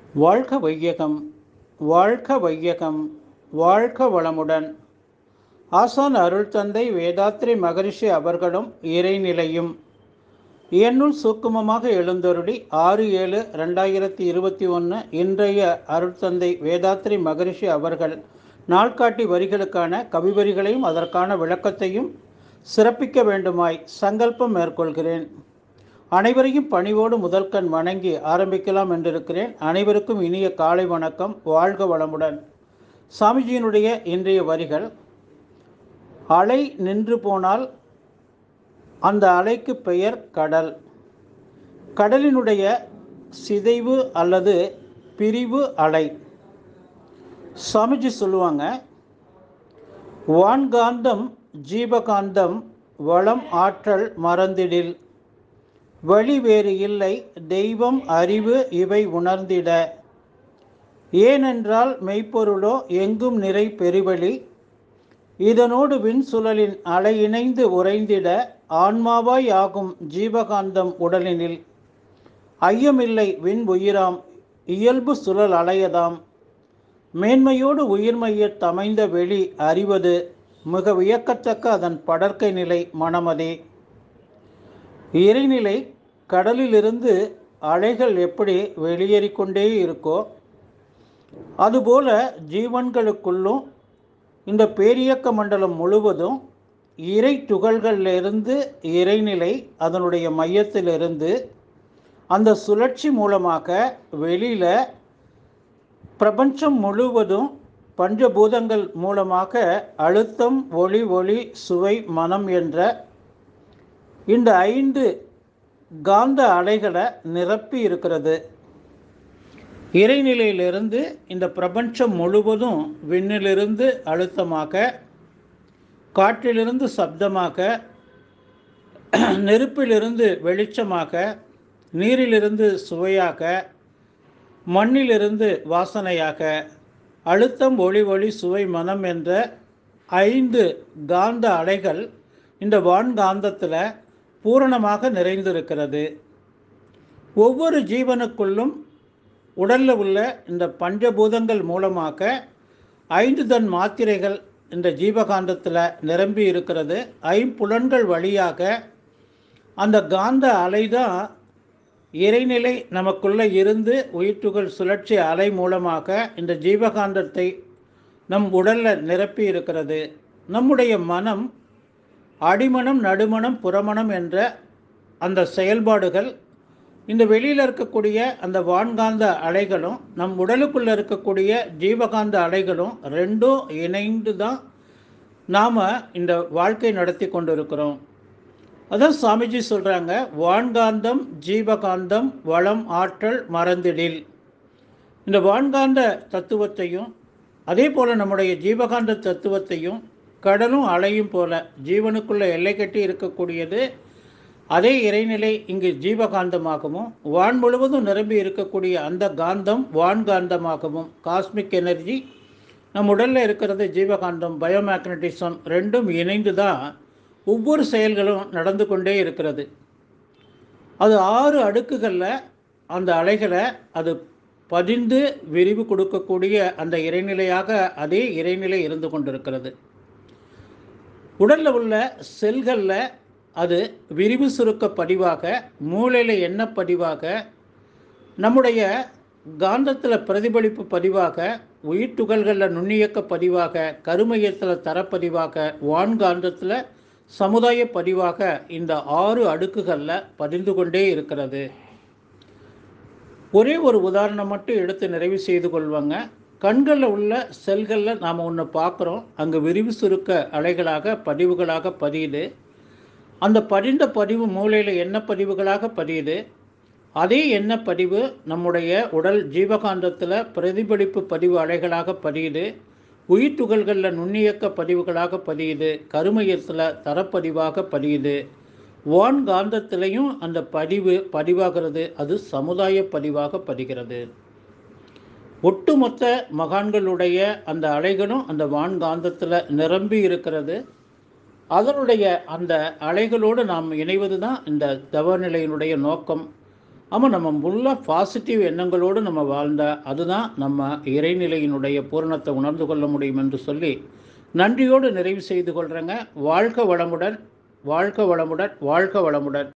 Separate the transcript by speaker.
Speaker 1: வாழ்க வையகம் வாழ்க வையகம் வாழ்க வளமுடன் ஆசான் அருள் தந்தை வேதாத்ரி மகரிஷி அவர்களும் இறைநிலையும் என்னுள் சூக்குமமாக எழுந்தருளி ஆறு ஏழு ரெண்டாயிரத்தி இருபத்தி ஒன்று இன்றைய அருட்தந்தை வேதாத்ரி மகரிஷி அவர்கள் நாள்காட்டி வரிகளுக்கான கவிவரிகளையும் அதற்கான விளக்கத்தையும் சிறப்பிக்க வேண்டுமாய் சங்கல்பம் மேற்கொள்கிறேன் அனைவரையும் பணிவோடு முதல்கண் வணங்கி ஆரம்பிக்கலாம் என்றிருக்கிறேன் அனைவருக்கும் இனிய காலை வணக்கம் வாழ்க வளமுடன் சாமிஜியினுடைய இன்றைய வரிகள் அலை நின்று போனால் அந்த அலைக்கு பெயர் கடல் கடலினுடைய சிதைவு அல்லது பிரிவு அலை சாமிஜி சொல்லுவாங்க வான்காந்தம் ஜீவகாந்தம் வளம் ஆற்றல் மறந்திடில் வழி வேறு இல்லை தெய்வம் அறிவு இவை உணர்ந்திட ஏனென்றால் மெய்ப்பொருளோ எங்கும் நிறை பெருவழி இதனோடு விண்சுழலின் அலை இணைந்து உறைந்திட ஆன்மாவாய் ஆகும் ஜீவகாந்தம் உடலினில் ஐயமில்லை விண் உயிராம் இயல்பு சுழல் அலையதாம் மேன்மையோடு உயிர்மையத் தமைந்த வெளி அறிவது மிக வியக்கத்தக்க அதன் படர்க்கை நிலை மனமதே இறைநிலை கடலிலிருந்து அலைகள் எப்படி வெளியேறிக்கொண்டே இருக்கோ அதுபோல ஜீவன்களுக்குள்ளும் இந்த பேரியக்க மண்டலம் முழுவதும் இறை துகள்களிலிருந்து இறைநிலை அதனுடைய மையத்திலிருந்து அந்த சுழற்சி மூலமாக வெளியில் பிரபஞ்சம் முழுவதும் பஞ்சபூதங்கள் மூலமாக அழுத்தம் ஒளி ஒளி சுவை மனம் என்ற இந்த ஐந்து காந்த அலைகளை நிரப்பி இருக்கிறது இறைநிலையிலிருந்து இந்த பிரபஞ்சம் முழுவதும் விண்ணிலிருந்து அழுத்தமாக காற்றிலிருந்து சப்தமாக நெருப்பிலிருந்து வெளிச்சமாக நீரிலிருந்து சுவையாக மண்ணிலிருந்து வாசனையாக அழுத்தம் ஒளி ஒளி சுவை மனம் என்ற ஐந்து காந்த அலைகள் இந்த வான்காந்தத்தில் பூரணமாக நிறைந்திருக்கிறது ஒவ்வொரு ஜீவனுக்குள்ளும் உடலில் உள்ள இந்த பஞ்சபூதங்கள் மூலமாக ஐந்து தன் மாத்திரைகள் இந்த ஜீவகாந்தத்தில் நிரம்பி இருக்கிறது ஐம்புலன்கள் வழியாக அந்த காந்த அலை தான் இறைநிலை நமக்குள்ளே இருந்து உயிர்த்துகள் சுழற்சி அலை மூலமாக இந்த ஜீவகாந்தத்தை நம் உடலில் நிரப்பி இருக்கிறது நம்முடைய மனம் அடிமனம் நடுமணம் புறமணம் என்ற அந்த செயல்பாடுகள் இந்த வெளியில் இருக்கக்கூடிய அந்த வான்காந்த அலைகளும் நம் உடலுக்குள்ளே இருக்கக்கூடிய ஜீவகாந்த அலைகளும் ரெண்டும் இணைந்து தான் நாம் இந்த வாழ்க்கை நடத்தி கொண்டு இருக்கிறோம் அதான் சாமிஜி சொல்கிறாங்க வான்காந்தம் ஜீவகாந்தம் வளம் ஆற்றல் மறந்திடில் இந்த வான்காந்த தத்துவத்தையும் அதே போல் நம்முடைய ஜீவகாந்த தத்துவத்தையும் கடலும் அலையும் போல ஜீவனுக்குள்ள எல்லை கட்டி இருக்கக்கூடியது அதே இறைநிலை இங்கு ஜீவகாந்தமாகவும் வான் முழுவதும் நிரம்பி இருக்கக்கூடிய அந்த காந்தம் வான்காந்தமாகவும் காஸ்மிக் எனர்ஜி நம் உடலில் இருக்கிறது ஜீவகாந்தம் பயோமேக்னட்டிசம் ரெண்டும் இணைந்து தான் ஒவ்வொரு செயல்களும் நடந்து கொண்டே இருக்கிறது அது ஆறு அடுக்குகளில் அந்த அலைகளை அது பதிந்து விரிவு கொடுக்கக்கூடிய அந்த இறைநிலையாக அதே இறைநிலை இருந்து கொண்டிருக்கிறது உடலில் உள்ள செல்களில் அது விரிவு சுருக்க பதிவாக மூளையில் எண்ண பதிவாக நம்முடைய காந்தத்தில் பிரதிபலிப்பு பதிவாக உயிர் துகள்களில் நுண்ணியக்க பதிவாக கருமையத்தில் தரப்பதிவாக வான்காந்தத்தில் சமுதாய பதிவாக இந்த ஆறு அடுக்குகளில் பதிந்து கொண்டே இருக்கிறது ஒரே ஒரு உதாரணம் மட்டும் எடுத்து நிறைவு செய்து கொள்வாங்க கண்களில் உள்ள செல்களில் நாம் ஒன்று பார்க்குறோம் அங்கே விரிவு சுருக்க அலைகளாக பதிவுகளாக பதியுது அந்த பதிந்த பதிவு மூளையில் என்ன பதிவுகளாக பதியுது அதே என்ன பதிவு நம்முடைய உடல் ஜீவகாந்தத்தில் பிரதிபலிப்பு பதிவு அலைகளாக பதியுது உயிர் துகள்களில் நுண்ணியக்க பதிவுகளாக பதியுது கருமையத்தில் தரப்பதிவாக பதியுது வான் காந்தத்திலையும் அந்த பதிவு பதிவாகிறது அது சமுதாய பதிவாக பதிகிறது ஒட்டுமொத்த மகான்களுடைய அந்த அலைகளும் அந்த வான்காந்தத்தில் நிரம்பி இருக்கிறது அதனுடைய அந்த அலைகளோடு நாம் இணைவது தான் இந்த தவநிலையினுடைய நோக்கம் ஆமாம் நம்ம ஃபுல்லாக பாசிட்டிவ் எண்ணங்களோடு நம்ம வாழ்ந்தால் அதுதான் நம்ம இறைநிலையினுடைய பூரணத்தை உணர்ந்து கொள்ள முடியும் என்று சொல்லி நன்றியோடு நிறைவு செய்து கொள்கிறேங்க வாழ்க வளமுடன் வாழ்க வளமுடன் வாழ்க வளமுடன்